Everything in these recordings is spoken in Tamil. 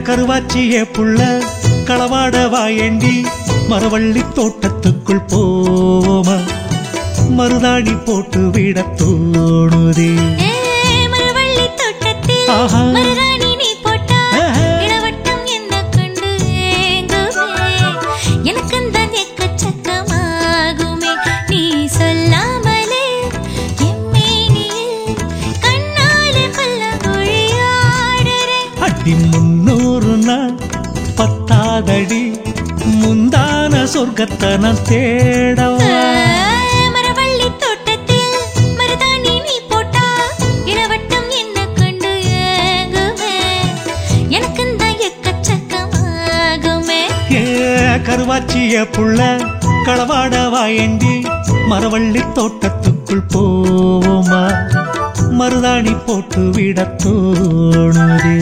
கருவாச்சியே புள்ள களவாட வாயண்டி மரவள்ளி தோட்டத்துக்குள் போவோமா மருதாணி போட்டு விட தோணுதே ஏ, மரவள்ளி தோட்டத்தில் ஆஹா. மருதாணி நீ போட்டா ஆஹா. இளவட்டம் என்ன கண்டு ஏங்குமே எனக்குந்தான் எக்கச்சக்கமாகுமே நீ சொல்லாமலே எம்மேனியில் கண்ணாலே பல்லங்குழியாடுறே அடி முன்னூறு நாள் பத்தாதடி முந்தான சொர்க்கத்தை நான் தேடவா மரவள்ளி தோட்டத்தில் மருதாணி நீ போட்டா இளவட்டம் என்ன கண்டு ஏங்குமே எனக்குந்தான் எக்கச்சக்கமாகுமே ஏ கருவாச்சிய புள்ள களவாட வாயண்டி மரவள்ளி தோட்டத்துக்குள் போவோமா மருதாணி போட்டு விட தோணுதே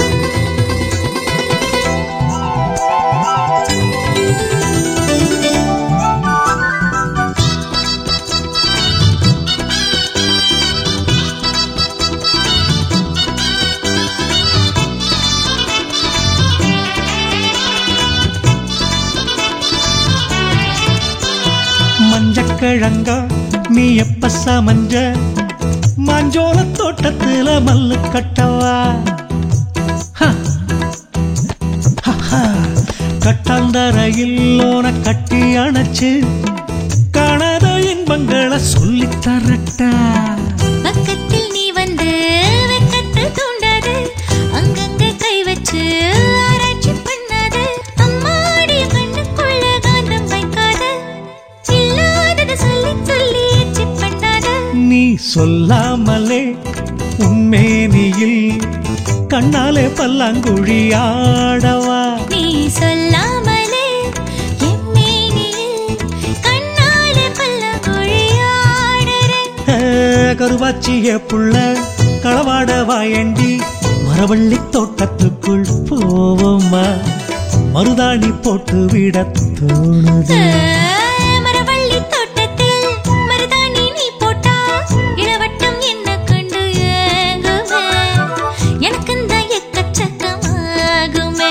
மஞ்சக்கிழங்க நீ எப்ப சமஞ்ச மாஞ்சோல தோட்டத்துல மல்லு கட்டவா ஹ. ஹஹா. கட்டாந்தரையில் ஓன கட்டி அணைச்சு காணாத இன்பங்களை சொல்லித் தரட்டா பக்கத்தில் நீ வந்து வெக்கத்தை தூண்டாது அங்கங்க கை வச்சு ஆராய்ச்சி பண்ணாது அம்மாடி கண்ணுக்குள்ள காந்தம் வைக்காது இல்லாதது சொல்லி சொல்லி எச்சி பண்ணாது நீ சொல்லாமலே உண்மேனியில் கண்ணாலே பல்லாங்குழி ஆடவா நீ சொல்லாமலே எம்மேனியில் கண்ணாலே பல்லங்குழியாடுறே ஏ, கருவாச்சிய புள்ள களவாட வாயண்டி மரவள்ளி தோட்டத்துக்குள் போவோமா மருதாணி போட்டு விட தோணுது மரவள்ளி தோட்டத்தில் மருதாணி நீ போட்டா இளவட்டம் என்ன கண்டு ஏங்குமே எனக்குந்தான் எக்கச்சக்கமாகுமே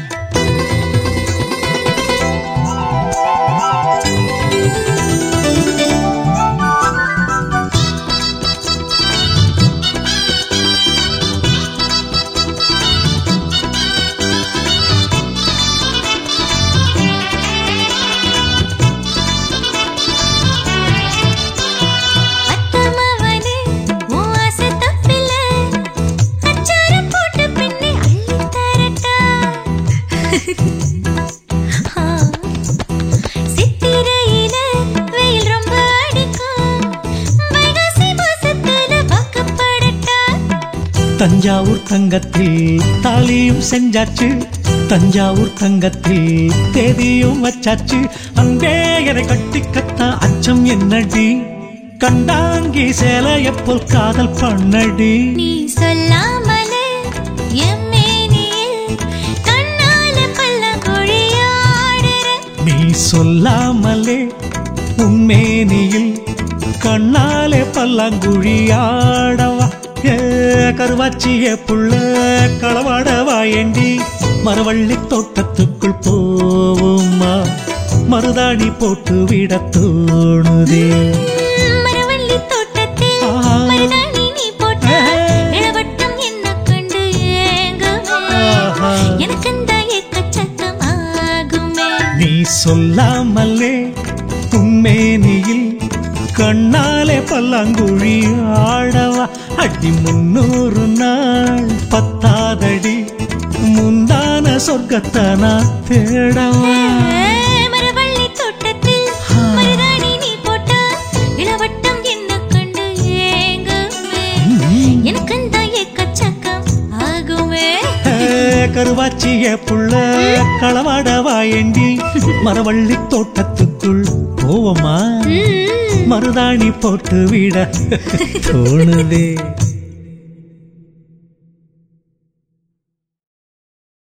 அத்தமவனே உன் ஆசை தப்பில்ல அச்சாரம் போட்டு பின்னே அள்ளித் தரட்டா ஆ, சித்திரையில வெயில் ரொம்ப அடிக்கும் வைகாசி மாசத்துல வாக்கப்படட்டா தஞ்சாவூர் தங்கத்தில் தாலியும் செஞ்சாச்சு தஞ்சாவூர் தங்கத்தில் தேதியும் வச்சாச்சு அன்பே என கட்டிக்கத்தா அச்சம் என்னடி கண்டாங்கி சேலையப்போல் காதல் பண்ணடி நீ சொல்லாமலே எம்மேனியில் கண்ணால பல்லங்குழியாடுற நீ சொல்லாமலே உண்மேனியில் கண்ணாலே பல்லாங்குழி ஆடவா ஏ கருவாச்சிய புள்ள களவாட வாயண்டி மரவள்ளி தோட்டத்துக்குள் போவோமா மருதாணி போட்டு விட தோணுதே மரவள்ளி தோட்டத்தில் ஆஹா. மருதாணி நீ போட்ட ஆஹா. இளவட்டம் என்ன கண்டு ஏங்குமே ஆஹா. எனக்குந்தா எக்கச்சக்கமாகுமே நீ சொல்லாமலே உண்மேனியில் கண்ணாலே பல்லாங்குழி ஆடவா அடி முன்னூறு நாள் பத்தாதடி முந்தான சொர்க்கத்தை நான் தேடவா மரவள்ளி தோட்டத்தில் மருதாணி நீ போட்ட இளவட்டம் என்ன கண்டு ஏங்குமே எனக்குந்தா எக்கச்சக்கம் ஆகுமே ஏ, கருவாச்சிய புள்ள களவாட வாயண்டி மரவள்ளி தோட்டத்துக்குள் போவோமா ம். மருதாணி போட்டு விட தோணுதே